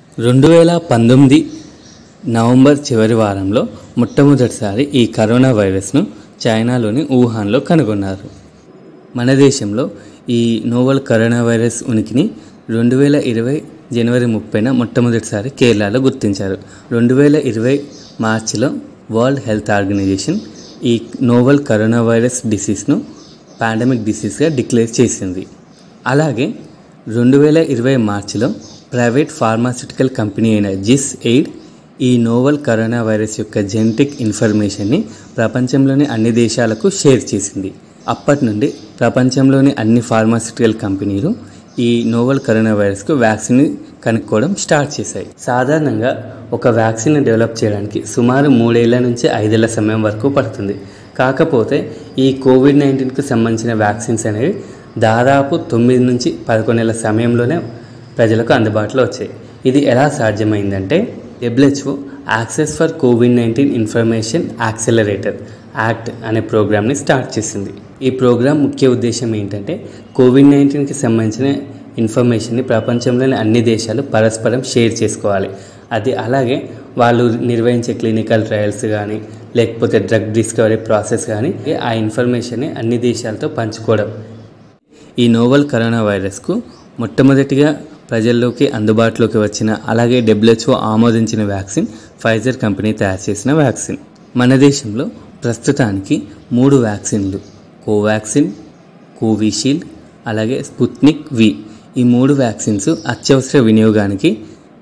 రెండు వేల పంతొమ్మిది నవంబర్ చివరి వారంలో మొట్టమొదటిసారి ఈ కరోనా వైరస్ను చైనాలోని వుహాన్లో కనుగొన్నారు మన దేశంలో ఈ నోవల్ కరోనా వైరస్ ఉనికిని రెండు వేల ఇరవై జనవరి ముప్పైన మొట్టమొదటిసారి కేరళలో గుర్తించారు రెండు వేల ఇరవై మార్చిలో వరల్డ్ హెల్త్ ఆర్గనైజేషన్ ఈ నోవల్ కరోనా వైరస్ డిసీజ్ను పాండమిక్ డిసీజ్గా డిక్లేర్ చేసింది అలాగే రెండు వేల ఇరవై మార్చిలో ప్రైవేట్ ఫార్మాస్యూటికల్ కంపెనీ అయిన జిస్ ఎయిడ్ ఈ నోవల్ కరోనా వైరస్ యొక్క జెనెటిక్ ఇన్ఫర్మేషన్ని ప్రపంచంలోని అన్ని దేశాలకు షేర్ చేసింది అప్పటి నుండి ప్రపంచంలోని అన్ని ఫార్మాస్యూటికల్ కంపెనీలు ఈ నోవల్ కరోనా వైరస్కు వ్యాక్సిన్ కనుక్కోవడం స్టార్ట్ చేశాయి సాధారణంగా ఒక వ్యాక్సిన్ డెవలప్ చేయడానికి సుమారు మూడేళ్ల నుంచి ఐదేళ్ల సమయం వరకు పడుతుంది కాకపోతే ఈ కోవిడ్ నైన్టీన్కు సంబంధించిన వ్యాక్సిన్స్ అనేవి దాదాపు తొమ్మిది నుంచి పదకొండు నెలల సమయంలోనే ప్రజలకు అందుబాటులో వచ్చాయి ఇది ఎలా సాధ్యమైందంటే WHO access for covid nineteen information accelerator act అనే ప్రోగ్రామ్ని స్టార్ట్ చేసింది ఈ ప్రోగ్రాం ముఖ్య ఉద్దేశం ఏంటంటే కోవిడ్ నైన్టీన్కి సంబంధించిన ఇన్ఫర్మేషన్ని ప్రపంచంలోని అన్ని దేశాలు పరస్పరం షేర్ చేసుకోవాలి అది అలాగే వాళ్ళు నిర్వహించే క్లినికల్ ట్రయల్స్ కానీ లేకపోతే డ్రగ్ డిస్కవరీ ప్రాసెస్ కానీ ఆ ఇన్ఫర్మేషన్ని అన్ని దేశాలతో పంచుకోవడం ఈ నోవల్ కరోనా వైరస్కు మొట్టమొదటిగా ప్రజల్లోకి అందుబాటులోకి వచ్చిన అలాగే డబ్ల్యూహెచ్ఓ ఆమోదించిన వ్యాక్సిన్ ఫైజర్ కంపెనీ తయారు చేసిన వ్యాక్సిన్ మన దేశంలో ప్రస్తుతానికి మూడు వ్యాక్సిన్లు కోవాక్సిన్ కోవిషీల్డ్ అలాగే స్పుత్నిక్ వి ఈ మూడు వ్యాక్సిన్స్ అత్యవసర వినియోగానికి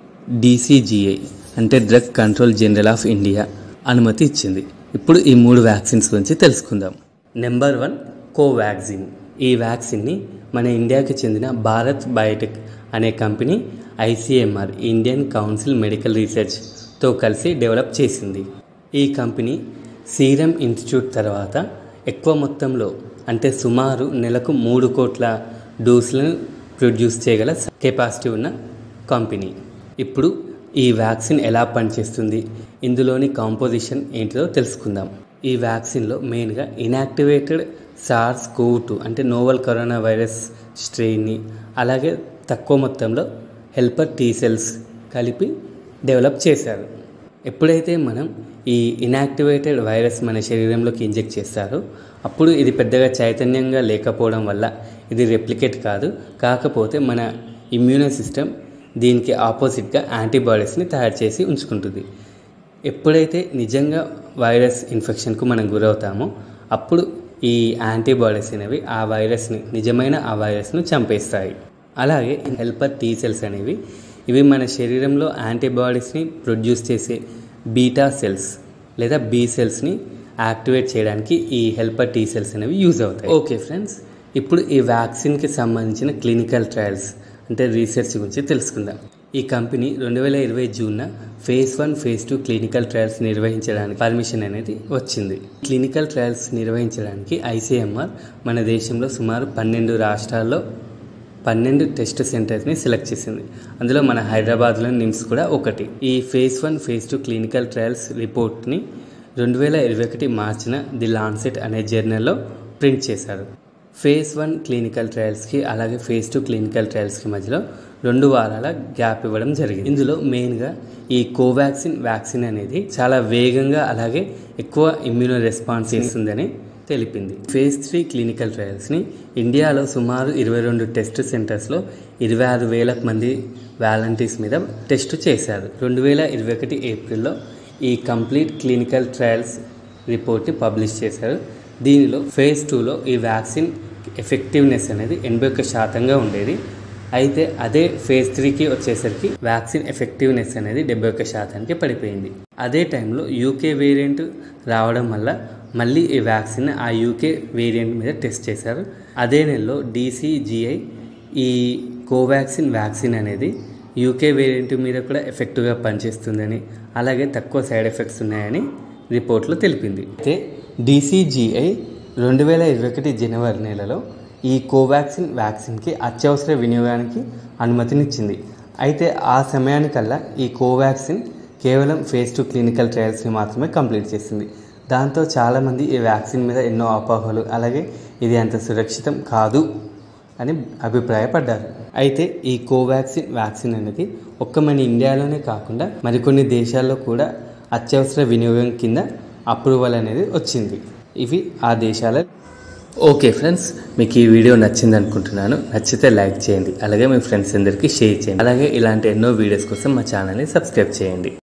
డీసీజీఐ అంటే drug control general of India అనుమతి ఇచ్చింది ఇప్పుడు ఈ మూడు వ్యాక్సిన్స్ గురించి తెలుసుకుందాం నెంబర్ వన్ కోవాక్సిన్ ఈ వ్యాక్సిన్ని మన ఇండియాకి చెందిన భారత్ బయోటెక్ అనే company ICMR Indian council medical రీసెర్చ్తో కలిసి డెవలప్ చేసింది ఈ కంపెనీ సీరం ఇన్స్టిట్యూట్ తర్వాత ఎక్కువ మొత్తంలో అంటే సుమారు నెలకు మూడు కోట్ల డోసులను ప్రొడ్యూస్ చేయగల కెపాసిటీ ఉన్న కంపెనీ ఇప్పుడు ఈ వ్యాక్సిన్ ఎలా పనిచేస్తుంది ఇందులోని కాంపోజిషన్ ఏంటిదో తెలుసుకుందాం ఈ వ్యాక్సిన్లో మెయిన్గా ఇనాక్టివేటెడ్ సార్స్ కోవ్ టూ అంటే నోవల్ కరోనా వైరస్ స్ట్రెయిన్ని అలాగే తక్కువ మొత్తంలో హెల్పర్ టీ సెల్స్ కలిపి డెవలప్ చేశారు ఎప్పుడైతే మనం ఈ ఇనాక్టివేటెడ్ వైరస్ మన శరీరంలోకి ఇంజెక్ట్ చేస్తారో అప్పుడు ఇది పెద్దగా చైతన్యంగా లేకపోవడం వల్ల ఇది రెప్లికేట్ కాదు కాకపోతే మన ఇమ్యూనల్ సిస్టమ్ దీనికి ఆపోజిట్గా యాంటీబాడీస్ని తయారు చేసి ఉంచుకుంటుంది ఎప్పుడైతే నిజంగా వైరస్ ఇన్ఫెక్షన్కు మనం గురవుతామో అప్పుడు ఈ యాంటీబాడీస్ అనేవి ఆ వైరస్ని నిజమైన ఆ వైరస్ను చంపేస్తాయి అలాగే హెల్పర్ టీ సెల్స్ అనేవి ఇవి మన శరీరంలో యాంటీబాడీస్ని ప్రొడ్యూస్ చేసే బీటా సెల్స్ లేదా బీ సెల్స్ని యాక్టివేట్ చేయడానికి ఈ హెల్పర్ టీ సెల్స్ అనేవి యూజ్ అవుతాయి ఓకే ఫ్రెండ్స్ ఇప్పుడు ఈ వ్యాక్సిన్కి సంబంధించిన క్లినికల్ ట్రయల్స్ అంటే రీసెర్చ్ గురించి తెలుసుకుందాం ఈ కంపెనీ రెండు వేల ఇరవై జూన్న phase one phase two clinical trials నిర్వహించడానికి పర్మిషన్ అనేది వచ్చింది క్లినికల్ ట్రయల్స్ నిర్వహించడానికి ఐసీఎంఆర్ మన దేశంలో సుమారు పన్నెండు రాష్ట్రాల్లో పన్నెండు టెస్ట్ సెంటర్స్ని సెలెక్ట్ చేసింది అందులో మన హైదరాబాద్లో నిమ్స్ కూడా ఒకటి ఈ phase one phase two clinical trials రిపోర్ట్ని రెండు వేల ఇరవై ఒకటి మార్చిన ది లాన్సెట్ అనే జర్నల్లో ప్రింట్ చేశారు ఫేజ్ వన్ క్లినికల్ ట్రయల్స్కి అలాగే ఫేజ్ టూ క్లినికల్ ట్రయల్స్కి మధ్యలో రెండు వారాల గ్యాప్ ఇవ్వడం జరిగింది ఇందులో మెయిన్గా ఈ కోవాక్సిన్ వ్యాక్సిన్ అనేది చాలా వేగంగా అలాగే ఎక్కువ ఇమ్యూనో రెస్పాన్స్ ఇస్తుందని తెలిపింది ఫేజ్ త్రీ క్లినికల్ ట్రయల్స్ని ఇండియాలో సుమారు ఇరవై రెండు టెస్ట్ సెంటర్స్లో ఇరవై ఆరు వేల మంది వాలంటీర్స్ మీద టెస్ట్ చేశారు రెండు వేల ఇరవై ఒకటి ఏప్రిల్లో ఈ కంప్లీట్ క్లినికల్ ట్రయల్స్ రిపోర్ట్ని పబ్లిష్ చేశారు దీనిలో ఫేజ్ టూలో ఈ వ్యాక్సిన్ ఎఫెక్టివ్నెస్ అనేది ఎనభై ఒక్క శాతంగా ఉండేది అయితే అదే ఫేజ్ త్రీకి వచ్చేసరికి వ్యాక్సిన్ ఎఫెక్టివ్నెస్ అనేది డెబ్బై ఒక్క శాతానికి పడిపోయింది అదే టైంలో యూకే వేరియంట్ రావడం వల్ల మళ్ళీ ఈ వ్యాక్సిన్ ఆ యూకే వేరియంట్ మీద టెస్ట్ చేశారు అదే నెలలో డీసీజీఐ ఈ కోవాక్సిన్ వ్యాక్సిన్ అనేది యూకే వేరియంట్ మీద కూడా ఎఫెక్టివ్గా పనిచేస్తుందని అలాగే తక్కువ సైడ్ ఎఫెక్ట్స్ ఉన్నాయని రిపోర్ట్లో తెలిపింది అయితే డీసీజీఐ రెండు వేల ఇరవై ఒకటి జనవరి నెలలో ఈ కోవాక్సిన్ వ్యాక్సిన్కి అత్యవసర వినియోగానికి అనుమతినిచ్చింది అయితే ఆ సమయానికల్లా ఈ కోవాక్సిన్ కేవలం ఫేజ్ టూ క్లినికల్ ట్రయల్స్ని మాత్రమే కంప్లీట్ చేసింది దాంతో చాలామంది ఈ వ్యాక్సిన్ మీద ఎన్నో అపోహలు అలాగే ఇది అంత సురక్షితం కాదు అని అభిప్రాయపడ్డారు అయితే ఈ కోవాక్సిన్ వ్యాక్సిన్ అనేది ఒక్క మన ఇండియాలోనే కాకుండా మరికొన్ని దేశాల్లో కూడా అత్యవసర వినియోగం కింద అప్రూవల్ అనేది వచ్చింది ఇవి ఆ దేశాల ఓకే ఫ్రెండ్స్ మీకు ఈ వీడియో నచ్చింది అనుకుంటున్నాను నచ్చితే లైక్ చేయండి అలాగే మీ ఫ్రెండ్స్ అందరికీ షేర్ చేయండి అలాగే ఇలాంటి ఎన్నో వీడియోస్ కోసం మా ఛానల్ని సబ్స్క్రైబ్ చేయండి